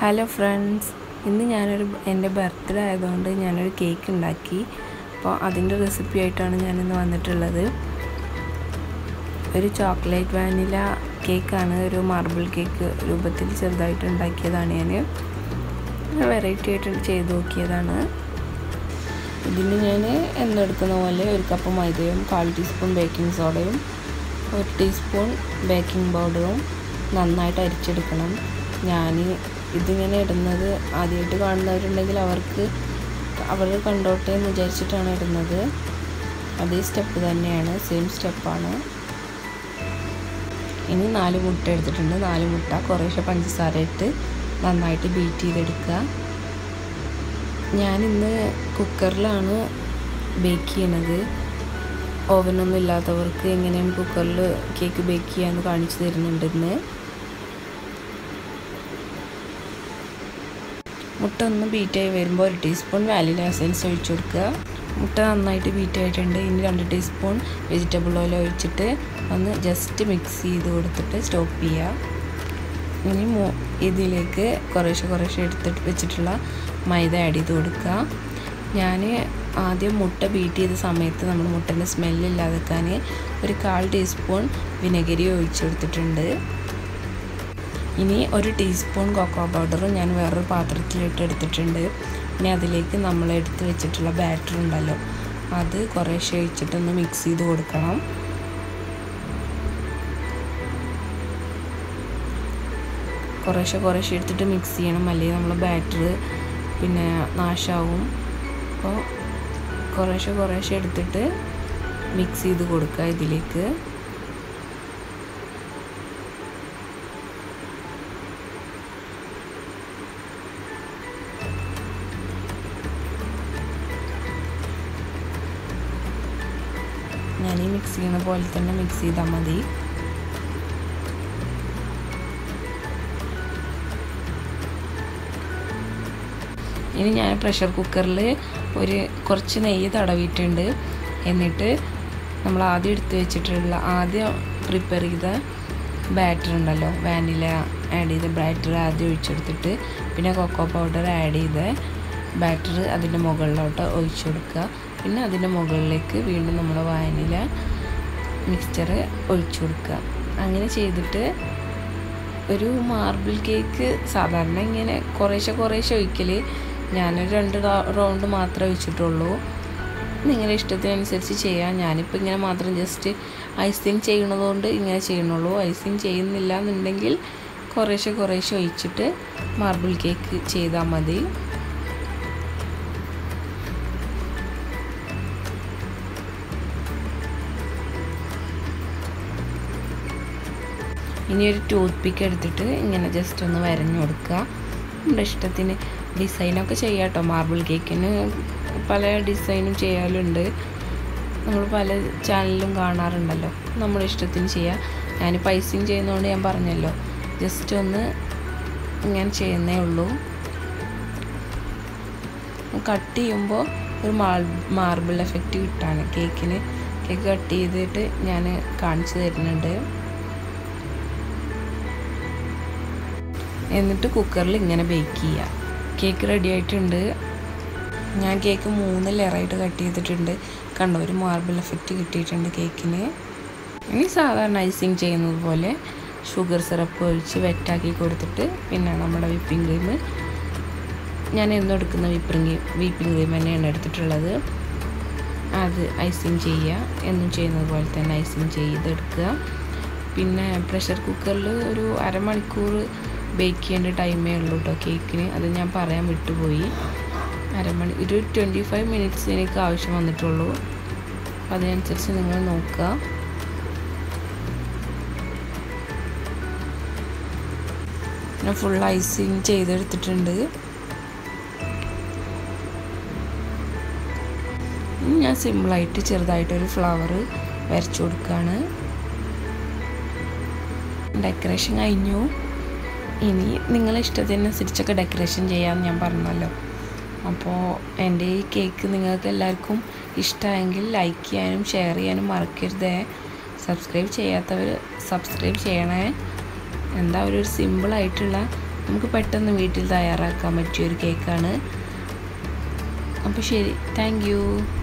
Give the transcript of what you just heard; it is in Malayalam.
ഹലോ ഫ്രണ്ട്സ് ഇന്ന് ഞാനൊരു എൻ്റെ ബർത്ത്ഡേ ആയതുകൊണ്ട് ഞാനൊരു കേക്ക് ഉണ്ടാക്കി അപ്പോൾ അതിൻ്റെ റെസിപ്പി ആയിട്ടാണ് ഞാനിന്ന് വന്നിട്ടുള്ളത് ഒരു ചോക്ലേറ്റ് വാനില കേക്കാണ് ഒരു മാർബിൾ കേക്ക് രൂപത്തിൽ ചെറുതായിട്ട് ഉണ്ടാക്കിയതാണ് ഞാൻ വെറൈറ്റി ആയിട്ട് ചെയ്ത് നോക്കിയതാണ് ഇതിന് ഞാൻ എന്നെടുക്കുന്ന പോലെ ഒരു കപ്പ് മൈദയും കാൽ ടീസ്പൂൺ ബേക്കിംഗ് സോഡയും ഒരു ടീസ്പൂൺ ബേക്കിംഗ് പൗഡറും നന്നായിട്ട് അരിച്ചെടുക്കണം ഞാൻ ഇതിങ്ങനെ ഇടുന്നത് ആദ്യമായിട്ട് കാണുന്നവരുണ്ടെങ്കിൽ അവർക്ക് അവർ കണ്ടോട്ടെ എന്ന് വിചാരിച്ചിട്ടാണ് ഇടുന്നത് അതേ സ്റ്റെപ്പ് തന്നെയാണ് സെയിം സ്റ്റെപ്പാണ് ഇനി നാല് മുട്ട എടുത്തിട്ടുണ്ട് നാല് മുട്ട കുറേശ്ശെ പഞ്ചസാര ഇട്ട് നന്നായിട്ട് ബീറ്റ് ചെയ്തെടുക്കുക ഞാനിന്ന് കുക്കറിലാണ് ബേക്ക് ചെയ്യണത് ഓവനൊന്നും ഇല്ലാത്തവർക്ക് എങ്ങനെയാണ് കുക്കറിൽ കേക്ക് ബേക്ക് ചെയ്യാമെന്ന് കാണിച്ചു തരുന്നുണ്ട് ഇന്ന് മുട്ട ഒന്ന് ബീറ്റായി വരുമ്പോൾ ഒരു ടീസ്പൂൺ വാനില എസൻസ് ഒഴിച്ചു കൊടുക്കുക മുട്ട നന്നായിട്ട് ബീറ്റ് ആയിട്ടുണ്ട് ഇനി രണ്ട് ടീസ്പൂൺ വെജിറ്റബിൾ ഓയിൽ ഒഴിച്ചിട്ട് ഒന്ന് ജസ്റ്റ് മിക്സ് ചെയ്ത് കൊടുത്തിട്ട് സ്റ്റോപ്പ് ചെയ്യുക ഇനി ഇതിലേക്ക് കുറേശ്ശെ കുറേശ്ശെ എടുത്തിട്ട് വെച്ചിട്ടുള്ള മൈദ ആഡ് ചെയ്ത് കൊടുക്കുക ഞാൻ ആദ്യം മുട്ട ബീറ്റ് ചെയ്ത സമയത്ത് നമ്മൾ മുട്ടൻ്റെ സ്മെല്ലില്ലാതെക്കാൻ ഒരു കാൽ ടീസ്പൂൺ വിനെഗരി ഒഴിച്ചു കൊടുത്തിട്ടുണ്ട് ഇനി ഒരു ടീസ്പൂൺ കൊക്കോ പൗഡറും ഞാൻ വേറൊരു പാത്രത്തിലിട്ട് എടുത്തിട്ടുണ്ട് ഇനി അതിലേക്ക് നമ്മൾ എടുത്ത് വെച്ചിട്ടുള്ള ബാറ്റർ ഉണ്ടല്ലോ അത് കുറേശ്ശെ ഒഴിച്ചിട്ടൊന്ന് മിക്സ് ചെയ്ത് കൊടുക്കണം കുറേശ്ശെ കുറേശ്ശെ എടുത്തിട്ട് മിക്സ് ചെയ്യണം അല്ലെങ്കിൽ നമ്മൾ ബാറ്റർ പിന്നെ നാശാവും അപ്പോൾ കുറേശ്ശെ കുറേശ്ശെ എടുത്തിട്ട് മിക്സ് ചെയ്ത് കൊടുക്കുക ഇതിലേക്ക് ഞാൻ ഈ മിക്സ് ചെയ്യുന്ന പോലെ തന്നെ മിക്സ് ചെയ്താൽ മതി ഇനി ഞാൻ പ്രഷർ കുക്കറിൽ ഒരു കുറച്ച് നെയ്യ് തടവിയിട്ടുണ്ട് എന്നിട്ട് നമ്മൾ ആദ്യം എടുത്ത് വെച്ചിട്ടുള്ള ആദ്യം പ്രിപ്പയർ ചെയ്ത ബാറ്റർ ഉണ്ടല്ലോ വാനില ആഡ് ചെയ്ത ബാറ്റർ ആദ്യം ഒഴിച്ചെടുത്തിട്ട് പിന്നെ കൊക്കോ പൗഡർ ആഡ് ചെയ്ത ബാറ്റർ അതിൻ്റെ മുകളിലോട്ട് ഒഴിച്ചു കൊടുക്കുക പിന്നെ അതിൻ്റെ മുകളിലേക്ക് വീണ്ടും നമ്മൾ വാനില മിക്സ്ചർ ഒഴിച്ചു കൊടുക്കുക അങ്ങനെ ചെയ്തിട്ട് ഒരു മാർബിൾ കേക്ക് സാധാരണ ഇങ്ങനെ കുറേശ്ശെ കുറേശ്ശെ ഒഴിക്കൽ ഞാനൊരു രണ്ട് റൗണ്ട് മാത്രമേ ഒഴിച്ചിട്ടുള്ളൂ നിങ്ങളുടെ ഇഷ്ടത്തിനനുസരിച്ച് ചെയ്യാം ഞാനിപ്പോൾ ഇങ്ങനെ മാത്രം ജസ്റ്റ് ഐസിങ് ചെയ്യണതുകൊണ്ട് ഇങ്ങനെ ചെയ്യണുള്ളൂ ഐസിങ് ചെയ്യുന്നില്ല എന്നുണ്ടെങ്കിൽ കുറേശ്ശെ കുറേശ്ശെ ഒഴിച്ചിട്ട് മാർബിൾ കേക്ക് ചെയ്താൽ മതി ഇനി ഒരു ടൂത്ത് പിക്ക് എടുത്തിട്ട് ഇങ്ങനെ ജസ്റ്റ് ഒന്ന് വരഞ്ഞു കൊടുക്കുക നമ്മുടെ ഇഷ്ടത്തിന് ഡിസൈനൊക്കെ ചെയ്യാം കേട്ടോ മാർബിൾ കേക്കിന് പല ഡിസൈനും ചെയ്യാറുണ്ട് നമ്മൾ പല ചാനലിലും കാണാറുണ്ടല്ലോ നമ്മുടെ ഇഷ്ടത്തിന് ചെയ്യാം ഞാൻ പൈസയും ചെയ്യുന്നതുകൊണ്ട് ഞാൻ പറഞ്ഞല്ലോ ജസ്റ്റ് ഒന്ന് ഇങ്ങനെ ചെയ്യുന്നേ ഉള്ളൂ കട്ട് ചെയ്യുമ്പോൾ ഒരു മാൾ മാർബിൾ എഫക്റ്റ് കിട്ടാണ് കേക്കിന് കേക്ക് കട്ട് ചെയ്തിട്ട് ഞാൻ കാണിച്ചു തരുന്നുണ്ട് എന്നിട്ട് കുക്കറിൽ ഇങ്ങനെ ബേക്ക് ചെയ്യുക കേക്ക് റെഡി ആയിട്ടുണ്ട് ഞാൻ കേക്ക് മൂന്ന് ലെയറായിട്ട് കട്ട് ചെയ്തിട്ടുണ്ട് കണ്ടോ ഒരു മാർബിൾ എഫക്റ്റ് കിട്ടിയിട്ടുണ്ട് കേക്കിന് ഇനി സാധാരണ ഐസിങ് ചെയ്യുന്നത് പോലെ ഷുഗർ സിറപ്പ് ഒഴിച്ച് വെറ്റാക്കി കൊടുത്തിട്ട് പിന്നെ നമ്മുടെ വിപ്പിംഗ് ക്രീം ഞാൻ എന്നും എടുക്കുന്ന വിപ്പിംഗ് വിപ്പിംഗ് ക്രീം തന്നെയാണ് എടുത്തിട്ടുള്ളത് അത് ഐസിങ് ചെയ്യുക എന്നും ചെയ്യുന്നത് പോലെ തന്നെ ഐസിങ് ചെയ്തെടുക്കുക പിന്നെ പ്രഷർ കുക്കറിൽ ഒരു അരമണിക്കൂർ ബേക്ക് ചെയ്യേണ്ട ടൈമേ ഉള്ളൂ കേട്ടോ കേക്കിന് അത് ഞാൻ പറയാൻ വിട്ടുപോയി അരമണി ഒരു ട്വൻറ്റി ഫൈവ് മിനിറ്റ്സ് എനിക്ക് ആവശ്യം വന്നിട്ടുള്ളൂ അപ്പം അതിനനുസരിച്ച് നിങ്ങൾ നോക്കുക ഞാൻ ഫുൾ ഐസിങ് ചെയ്തെടുത്തിട്ടുണ്ട് ഞാൻ സിമ്പിളായിട്ട് ചെറുതായിട്ടൊരു ഫ്ലവർ വരച്ചു കൊടുക്കുകയാണ് ഡെക്കറേഷൻ കഴിഞ്ഞു ഇനി നിങ്ങളെ ഇഷ്ടത്തിനനുസരിച്ചൊക്കെ ഡെക്കറേഷൻ ചെയ്യാമെന്ന് ഞാൻ പറഞ്ഞല്ലോ അപ്പോൾ എൻ്റെ ഈ കേക്ക് നിങ്ങൾക്ക് എല്ലാവർക്കും ഇഷ്ടമായെങ്കിൽ ലൈക്ക് ചെയ്യാനും ഷെയർ ചെയ്യാനും മറക്കരുതേ സബ്സ്ക്രൈബ് ചെയ്യാത്തവർ സബ്സ്ക്രൈബ് ചെയ്യണേ എന്താ ഒരു സിമ്പിളായിട്ടുള്ള നമുക്ക് പെട്ടെന്ന് വീട്ടിൽ തയ്യാറാക്കാൻ പറ്റിയ ഒരു കേക്കാണ് അപ്പോൾ ശരി താങ്ക്